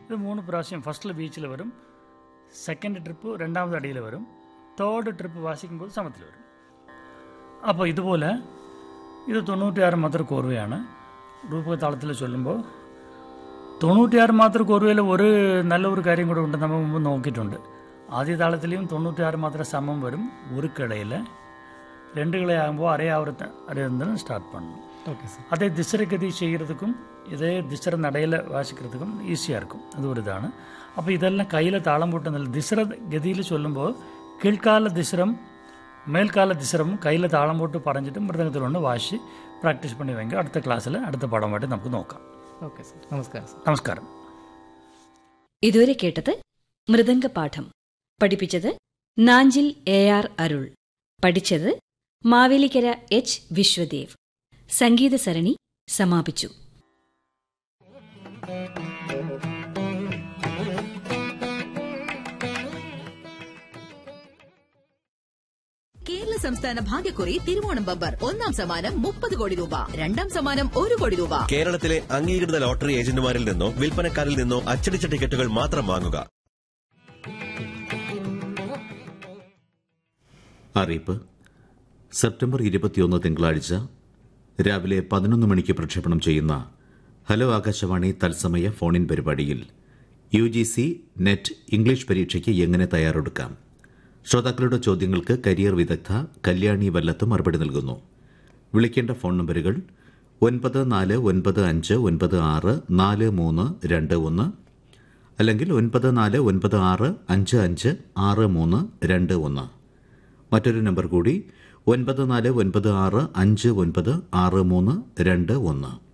ഇത് മൂന്ന് പ്രാവശ്യം ഫസ്റ്റിൽ ബീച്ചിൽ വരും സെക്കൻഡ് ട്രിപ്പ് രണ്ടാമത് അടിയിൽ വരും തേർഡ് ട്രിപ്പ് വാസിക്കുമ്പോൾ സമത്തിൽ വരും അപ്പോൾ ഇതുപോലെ ഇത് തൊണ്ണൂറ്റിയാറ് മാത്രം കോർവയാണ് രൂപ താളത്തിൽ ചൊല്ലുമ്പോൾ തൊണ്ണൂറ്റിയാറ് മാത്രം കോർവയിൽ ഒരു നല്ല ഒരു കാര്യം കൂടെ ഉണ്ട് നമ്മൾ മുമ്പ് നോക്കിയിട്ടുണ്ട് ആദ്യ താളത്തിലെയും തൊണ്ണൂറ്റിയാറ് മാത്രം സമം വരും ഉരുക്കിടയിൽ ரெண்டு கிளை ஆகும்போது அரையாவது அரையாவது ஸ்டார்ட் பண்ணணும் ஓகே சார் அதே திசர கதி செய்கிறதுக்கும் இதே திசர நடையில் வாசிக்கிறதுக்கும் ஈஸியாக இருக்கும் அது ஒரு இതാണ് അപ്പോൾ ഇതെല്ലാം കയ്യിൽ താളം പൊട്ടുന്നില്ല ദിസര ഗതിയിൽ ചൊല്ലുമ്പോൾ കീഴ്ക്കാല ദിസരം മേൽക്കാല ദിസരമും കയ്യിൽ താളം പോട്ട് പറഞ്ഞിട്ട് മൃദംഗത്തിലുണ്ട് വാശി പ്രാക്ടീസ് പണി വെങ്കിൽ അടുത്ത ക്ലാസ്സിൽ അടുത്ത പാഠമായിട്ട് നമുക്ക് നോക്കാം ഓക്കെ സാർ നമസ്കാരം സാർ നമസ്കാരം ഇതുവരെ കേട്ടത് മൃദംഗപാഠം പഠിപ്പിച്ചത് നാഞ്ചിൽ എ ആർ അരുൾ പഠിച്ചത് മാവേലിക്കര എച്ച് വിശ്വദേവ് സംഗീത സരണി സമാപിച്ചു കേരള സംസ്ഥാന ഭാഗ്യക്കുറി തിരുവോണം ബമ്പർ ഒന്നാം സമ്മാനം മുപ്പത് കോടി രൂപ രണ്ടാം സമ്മാനം ഒരു കോടി രൂപ കേരളത്തിലെ അംഗീകൃത ലോട്ടറി ഏജന്റുമാരിൽ നിന്നോ വിൽപ്പനക്കാരിൽ നിന്നോ അച്ചടിച്ച ടിക്കറ്റുകൾ മാത്രം വാങ്ങുക അറിയിപ്പ് സെപ്റ്റംബർ ഇരുപത്തിയൊന്ന് തിങ്കളാഴ്ച രാവിലെ പതിനൊന്ന് മണിക്ക് പ്രക്ഷേപണം ചെയ്യുന്ന ഹലോ ആകാശവാണി തത്സമയ ഫോണിൻ പരിപാടിയിൽ U G C NET English പരീക്ഷയ്ക്ക് എങ്ങനെ തയ്യാറെടുക്കാം ശ്രോതാക്കളുടെ ചോദ്യങ്ങൾക്ക് കരിയർ വിദഗ്ധ കല്യാണി വല്ലത്ത് മറുപടി നൽകുന്നു വിളിക്കേണ്ട ഫോൺ നമ്പറുകൾ ഒൻപത് നാല് ഒൻപത് അഞ്ച് ഒൻപത് ആറ് നാല് മൂന്ന് രണ്ട് ഒന്ന് അല്ലെങ്കിൽ ഒൻപത് നാല് ഒൻപത് ആറ് അഞ്ച് അഞ്ച് ആറ് മൂന്ന് രണ്ട് ഒന്ന് മറ്റൊരു നമ്പർ കൂടി ഒൻപത് നാല് ഒൻപത് ആറ് അഞ്ച് ഒൻപത് ആറ് മൂന്ന് രണ്ട് ഒന്ന്